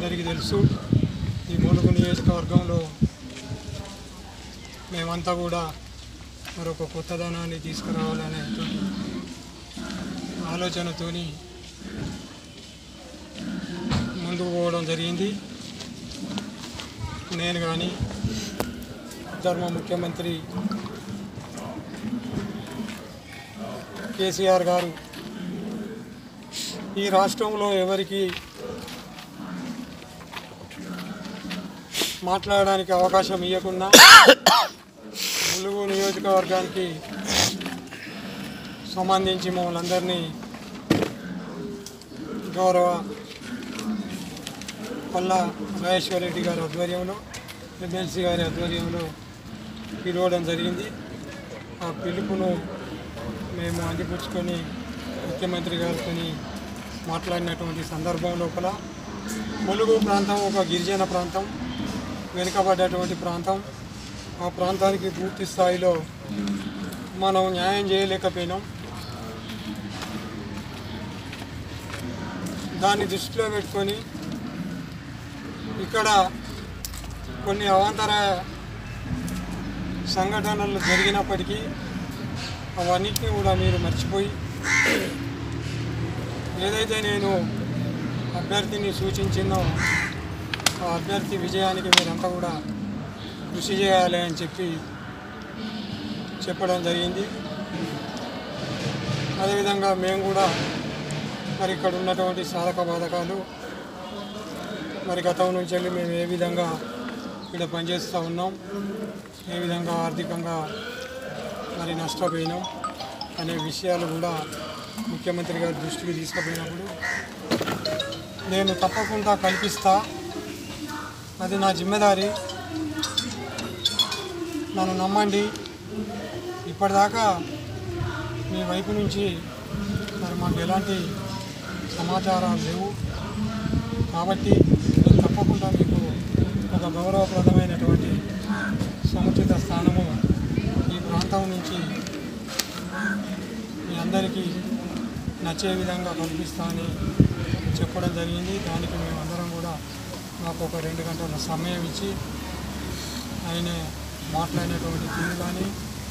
అందరికీ తెలుసు ఈ ములుగు నియోజకవర్గంలో మేమంతా కూడా మరొక కొత్తదనాన్ని తీసుకురావాలనే ఆలోచనతోని ముందుకు పోవడం జరిగింది నేను కానీ ధర్మ ముఖ్యమంత్రి కేసీఆర్ గారు ఈ రాష్ట్రంలో ఎవరికి మాట్లాడడానికి అవకాశం ఇవ్వకుండా ములుగు నియోజకవర్గానికి సంబంధించి మమ్మల్ని అందరినీ గౌరవ పల్లా మహేశ్వర్ రెడ్డి గారి ఆధ్వర్యంలో ఎమ్మెల్సీ గారి ఆధ్వర్యంలో పిలవడం జరిగింది ఆ పిలుపును మేము అందిపుచ్చుకొని ముఖ్యమంత్రి గారితో మాట్లాడినటువంటి సందర్భం లోపల ములుగు ప్రాంతం ఒక గిరిజన ప్రాంతం వెనుకబడ్డటువంటి ప్రాంతం ఆ ప్రాంతానికి పూర్తి స్థాయిలో మనం న్యాయం చేయలేకపోయినాం దాన్ని దృష్టిలో పెట్టుకొని ఇక్కడ కొన్ని అవాంతర సంఘటనలు జరిగినప్పటికీ అవన్నిటిని కూడా మీరు మర్చిపోయి ఏదైతే నేను అభ్యర్థిని సూచించిందో ఆ అభ్యర్థి విజయానికి మీరంతా కూడా కృషి చేయాలి అని చెప్పి చెప్పడం జరిగింది అదేవిధంగా మేము కూడా మరి ఇక్కడ ఉన్నటువంటి సాధక బాధకాలు మరి గతం నుంచి వెళ్ళి మేము ఏ విధంగా ఇక్కడ పనిచేస్తూ ఉన్నాం ఏ విధంగా ఆర్థికంగా మరి నష్టపోయినాం అనే విషయాలు కూడా ముఖ్యమంత్రి గారి దృష్టికి తీసుకుపోయినప్పుడు నేను తప్పకుండా కల్పిస్తా అది నా జిమ్మెదారి నన్ను నమ్మండి ఇప్పటిదాకా మీ వైపు నుంచి మరి మాకు ఎలాంటి సమాచారాలు లేవు కాబట్టి నేను తప్పకుండా మీకు ఒక గౌరవప్రదమైనటువంటి సముచిత స్థానము ఈ ప్రాంతం నుంచి మీ అందరికీ నచ్చే విధంగా కల్పిస్తానని చెప్పడం జరిగింది దానికి మేము అందరం కూడా మాకు ఒక రెండు గంటల సమయం ఇచ్చి ఆయన మాట్లాడినటువంటి తీరు కానీ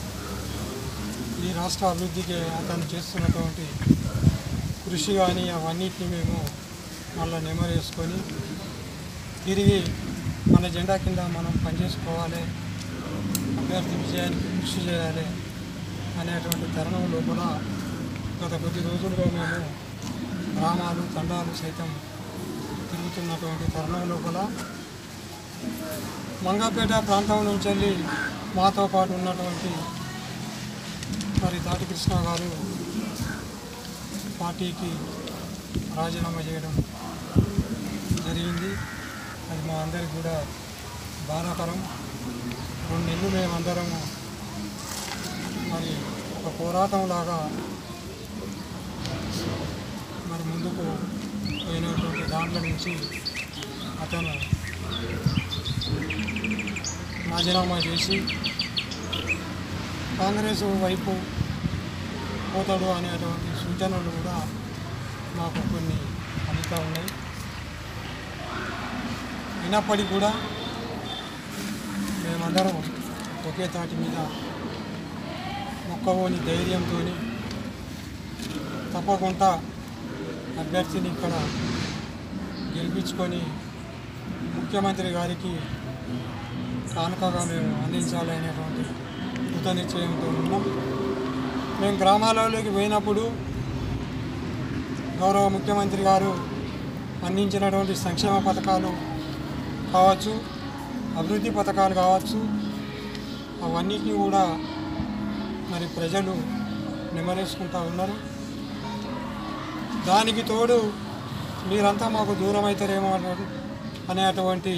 ఈ రాష్ట్ర అభివృద్ధికి అతను చేస్తున్నటువంటి కృషి కానీ అవన్నిటిని మేము మళ్ళీ నెమరేసుకొని తిరిగి మన జెండా కింద మనం పనిచేసుకోవాలి అభ్యర్థి విజయానికి కృషి చేయాలి అనేటువంటి తరుణం లోపల గత కొద్ది రోజులుగా మేము గ్రామాలు తండాలు సైతం తిరుగుతున్నటువంటి తరుణం లోపల మంగాపేట ప్రాంతం నుంచి వెళ్ళి మాతో పాటు ఉన్నటువంటి మరి తాటి కృష్ణ గారు పార్టీకి రాజీనామా చేయడం జరిగింది అది మా అందరికి కూడా బాధాకరం రెండు నెలలు మేమందరము మరి ఒక పోరాటం లాగా మరి ముందుకు పోయినటువంటి దాంట్లో నుంచి అతను రాజీనామా చేసి కాంగ్రెస్ వైపు పోతాడు అనేటువంటి సూచనలు కూడా మాకు కొన్ని అందుతూ ఉన్నాయి అయినప్పటికీ కూడా మేమందరం ఒకే తాటి మీద మొక్కవోని ధైర్యంతో తప్పకుండా అభ్యర్థిని ఇక్కడ గెలిపించుకొని ముఖ్యమంత్రి గారికి కానుకగా మేము అందించాలి అనేటువంటి కృత నిశ్చయంతో ఉన్నాం మేము గ్రామాలలోకి పోయినప్పుడు గౌరవ ముఖ్యమంత్రి గారు అందించినటువంటి సంక్షేమ పథకాలు కావచ్చు అభివృద్ధి పథకాలు కావచ్చు అవన్నిటిని కూడా మరి ప్రజలు నెమరేసుకుంటూ ఉన్నారు దానికి తోడు మీరంతా మాకు దూరం అవుతారేమో అనే- అనేటువంటి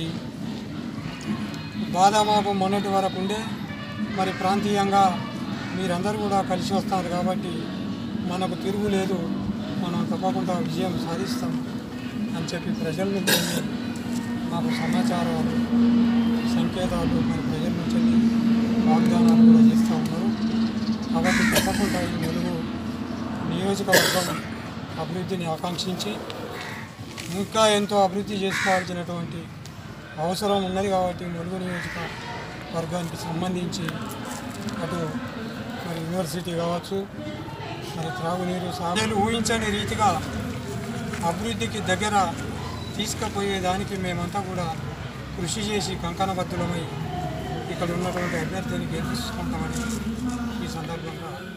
బాధ మాకు మొన్నటి వరకు ఉండే మరి ప్రాంతీయంగా మీరందరూ కూడా కలిసి వస్తారు కాబట్టి మనకు తిరుగులేదు మనం తప్పకుండా విజయం సాధిస్తాం అని చెప్పి ప్రజల నుంచి మాకు సమాచారాలు సంకేతాలు మరి ప్రజల నుంచి వాగ్దానాలు కూడా చేస్తూ ఉన్నారు కాబట్టి తప్పకుండా ఈ ములుగు నియోజకవర్గం అభివృద్ధిని ఆకాంక్షించి ఇంకా ఎంతో అభివృద్ధి చేసుకోవాల్సినటువంటి అవసరం ఉన్నది కాబట్టి ములుగు నియోజక వర్గానికి సంబంధించి అటు మరి యూనివర్సిటీ కావచ్చు మరి త్రాగునీరు సాగులు ఊహించని రీతిగా అభివృద్ధికి దగ్గర తీసుకుపోయేదానికి మేమంతా కూడా కృషి చేసి కంకణబద్ధులమై ఇక్కడ ఉన్నటువంటి అభ్యర్థిని గెలిపించుకుంటామని ఈ సందర్భంగా